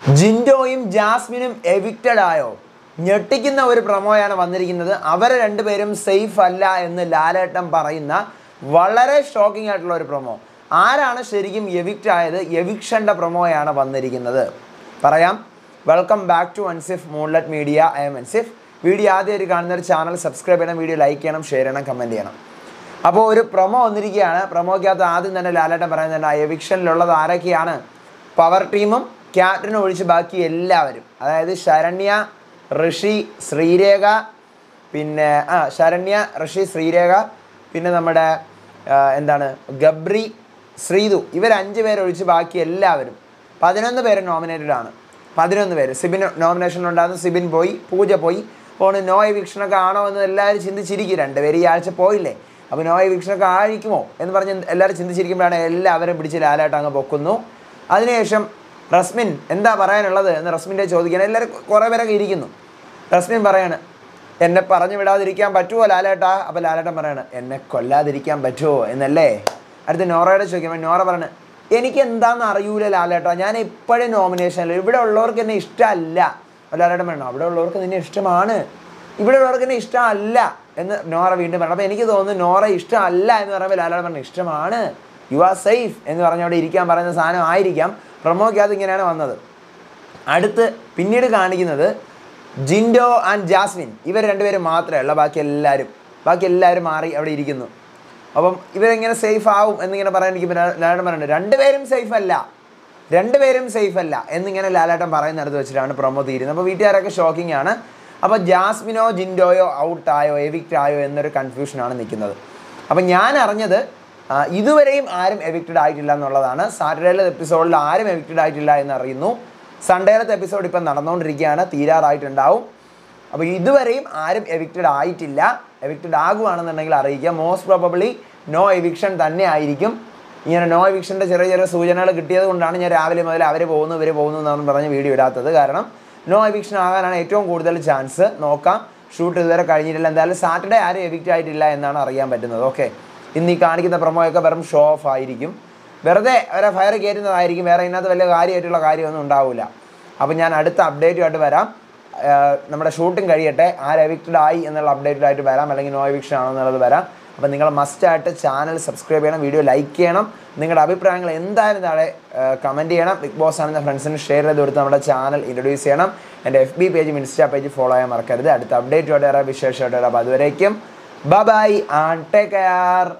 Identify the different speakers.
Speaker 1: ജിൻഡോയും ജാസ്മിനും എവിക്റ്റഡ് ആയോ ഞെട്ടിക്കുന്ന ഒരു പ്രൊമോയാണ് വന്നിരിക്കുന്നത് അവരെ രണ്ടുപേരും സേഫ് അല്ല എന്ന് ലാലേട്ടൻ പറയുന്ന വളരെ ഷോക്കിംഗ് ആയിട്ടുള്ള ഒരു പ്രൊമോ ആരാണ് ശരിക്കും എവിക്റ്റ് ആയത് എവിക്ഷൻ്റെ പ്രൊമോയാണ് വന്നിരിക്കുന്നത് പറയാം welcome back to Ansif Moonlight Media I'm Ansif video ആദ്യമായിട്ട് കാണുന്ന ഒരു ചാനൽ സബ്സ്ക്രൈബ് ചെയ്യണം വീഡിയോ ലൈക്ക് ചെയ്യണം ഷെയർ ചെയ്യണം കമൻറ്റ് ചെയ്യണം അപ്പോൾ ഒരു പ്രൊമോ വന്നിരിക്കുകയാണ് പ്രൊമോക്കകത്ത് ആദ്യം തന്നെ ലാലേട്ടൻ പറയുന്നുണ്ട് ആ എവിക്ഷനിലുള്ളത് ആരൊക്കെയാണ് പവർ ടീമും ക്യാപ്റ്റനും ഒഴിച്ച് ബാക്കി എല്ലാവരും അതായത് ശരണ്യ ഋഷി ശ്രീരേഖ പിന്നെ ആ ശരണ്യ ഋഷി ശ്രീരേഖ പിന്നെ നമ്മുടെ ആ, എന്താണ് ഗബ്രി ശ്രീതു ഇവർ അഞ്ച് പേരൊഴിച്ച് ബാക്കി എല്ലാവരും പതിനൊന്ന് പേര് നോമിനേറ്റഡ് ആണ് പതിനൊന്ന് പേര് സിബിൻ നോമിനേഷനിലുണ്ടായിരുന്നു സിബിൻ പോയി പൂജ പോയി അപ്പോൾ നോ എവിക്ഷനൊക്കെ ആണോ എന്ന് എല്ലാവരും ചിന്തിച്ചിരിക്കും രണ്ടുപേര് ഈ ആഴ്ച പോയില്ലേ അപ്പോൾ നോ എവിക്ഷനൊക്കെ ആയിരിക്കുമോ എന്ന് പറഞ്ഞ് എല്ലാവരും ചിന്തിച്ചിരിക്കുമ്പോഴാണ് എല്ലാവരും പിടിച്ച് ലാലായിട്ട് അങ്ങ് പൊക്കുന്നു അതിനുശേഷം റസ്മിൻ എന്താ പറയാനുള്ളത് എന്ന് റസ്മിൻ്റെ ചോദിക്കാൻ എല്ലാവരും കുറേ പേരൊക്കെ ഇരിക്കുന്നു റസ്മിൻ പറയാണ് എന്നെ പറഞ്ഞു വിടാതിരിക്കാൻ പറ്റുമോ ലാലേട്ടാ അപ്പോൾ ലാലേട്ടൻ പറയാണ് എന്നെ കൊല്ലാതിരിക്കാൻ പറ്റുമോ എന്നല്ലേ അടുത്ത് നോറയുടെ ചോദിക്കുമ്പോൾ നോറ പറയാണ് എനിക്ക് എന്താണെന്ന് അറിയൂല ലാലേട്ടാ ഞാൻ ഇപ്പോഴും നോമിനേഷനിൽ ഇവിടെ ഉള്ളവർക്ക് എന്നെ ഇഷ്ടമല്ല അപ്പോൾ ലാലേട്ടൻ പറയണം അവിടെ ഉള്ളവർക്ക് നിന്നെ ഇഷ്ടമാണ് ഇവിടെ ഉള്ളവർക്ക് എന്നെ ഇഷ്ടമല്ല എന്ന് നോറ വീണ്ടും പറഞ്ഞു അപ്പോൾ എനിക്ക് തോന്നുന്നു നോറ ഇഷ്ടമല്ല എന്ന് പറയുമ്പോൾ ലാലേട്ടൻ പറഞ്ഞു ഇഷ്ടമാണ് യു ആർ സേഫ് എന്ന് പറഞ്ഞ് അവിടെ ഇരിക്കാൻ പറയുന്ന സാധനം ആയിരിക്കാം പ്രൊമോക്കകത്ത് ഇങ്ങനെയാണ് വന്നത് അടുത്ത് പിന്നീട് കാണിക്കുന്നത് ജിൻഡോ ആൻഡ് ജാസ്മിൻ ഇവർ രണ്ടുപേരും മാത്രമേ ഉള്ള ബാക്കി എല്ലാവരും ബാക്കി എല്ലാവരും മാറി അവിടെ ഇരിക്കുന്നു അപ്പം ഇവരെങ്ങനെ സേഫ് ആവും എന്നിങ്ങനെ പറയാൻ എനിക്ക് ലാലേട്ടൻ പറയുന്നുണ്ട് രണ്ടുപേരും സേഫ് അല്ല രണ്ടുപേരും സേഫ് അല്ല എന്നിങ്ങനെ ലാലേട്ടൻ പറയുന്നിടത്ത് വെച്ചിട്ടാണ് പ്രൊമോ തീരുന്നത് അപ്പോൾ വീട്ടുകാരൊക്കെ ഷോക്കിംഗ് ആണ് അപ്പോൾ ജാസ്മിനോ ജിൻഡോയോ ഔട്ടായോ എവിക്റ്റ് ആയോ എന്നൊരു കൺഫ്യൂഷനാണ് നിൽക്കുന്നത് അപ്പം ഞാൻ അറിഞ്ഞത് ആ, ഇതുവരെയും ആരും എവിക്റ്റഡ് ആയിട്ടില്ല എന്നുള്ളതാണ് സാറ്റർഡേയിലെ എപ്പിസോഡിൽ ആരും എവിക്റ്റഡ് ആയിട്ടില്ല എന്ന് അറിയുന്നു സൺഡേയിലത്തെ എപ്പിസോഡ് ഇപ്പം നടന്നുകൊണ്ടിരിക്കുകയാണ് തീരാറായിട്ടുണ്ടാവും അപ്പോൾ ഇതുവരെയും ആരും എവിക്റ്റഡ് ആയിട്ടില്ല എവിക്റ്റഡ് ആകുവാണെന്നുണ്ടെങ്കിൽ അറിയിക്കുക മോസ്റ്റ് പ്രോബബ്ലി നോ എവിക്ഷൻ തന്നെ ആയിരിക്കും ഇങ്ങനെ നോ എവിക്ഷൻ്റെ ചെറിയ ചെറിയ സൂചനകൾ കിട്ടിയത് കൊണ്ടാണ് ഞാൻ രാവിലെ മുതൽ അവർ പോകുന്നു ഇവർ പോകുന്നു എന്നാണ് പറഞ്ഞ് വീഡിയോ ഇടാത്തത് കാരണം നോ എവിക്ഷൻ ആകാനാണ് ഏറ്റവും കൂടുതൽ ചാൻസ് നോക്കാം ഷൂട്ട് ഇതുവരെ കഴിഞ്ഞിട്ടില്ല എന്തായാലും സാറ്റർഡേ ആരും എവിക്റ്റ് ആയിട്ടില്ല എന്നാണ് അറിയാൻ പറ്റുന്നത് ഓക്കെ ഇന്ന് ഈ കാണിക്കുന്ന പ്രൊമോയൊക്കെ വെറും ഷോ ഓഫ് ആയിരിക്കും വെറുതെ അവരെ ഫയർ കയറ്റുന്നതായിരിക്കും വേറെ ഇതിനകത്ത് വലിയ കാര്യമായിട്ടുള്ള കാര്യമൊന്നും ഉണ്ടാവില്ല അപ്പോൾ ഞാൻ അടുത്ത അപ്ഡേറ്റുമായിട്ട് വരാം ആഹ് നമ്മുടെ ഷൂട്ടിംഗ് കഴിയട്ടെ ആര് എവിക്റ്റഡ് ആയി എന്നുള്ള അപ്ഡേറ്റഡ് വരാം അല്ലെങ്കിൽ നോ എവിക്ഷൻ ആണോ എന്നുള്ളത് വരാം അപ്പോൾ നിങ്ങൾ മസ്റ്റായിട്ട് ചാനൽ സബ്സ്ക്രൈബ് ചെയ്യണം വീഡിയോ ലൈക്ക് ചെയ്യണം നിങ്ങളുടെ അഭിപ്രായങ്ങൾ എന്തായാലും താഴെ കമൻറ്റ് ചെയ്യണം ബിഗ് ബോസ് ആണെന്ന ഫ്രണ്ട്സിന് ഷെയർ ചെയ്ത് കൊടുത്ത് നമ്മുടെ ചാനൽ ഇൻട്രൊഡ്യൂസ് ചെയ്യണം എൻ്റെ എഫ് ബി പേജും ഇൻസ്റ്റാ പേജ് ഫോളോ ചെയ്യാൻ മറക്കരുത് അടുത്ത അപ്ഡേറ്റുമായിട്ട് വരാം വിശേഷമായിട്ട് വരാം അപ്പോൾ അതുവരേക്കും ബൈ ആൻഡ് ടേക്ക് കെയർ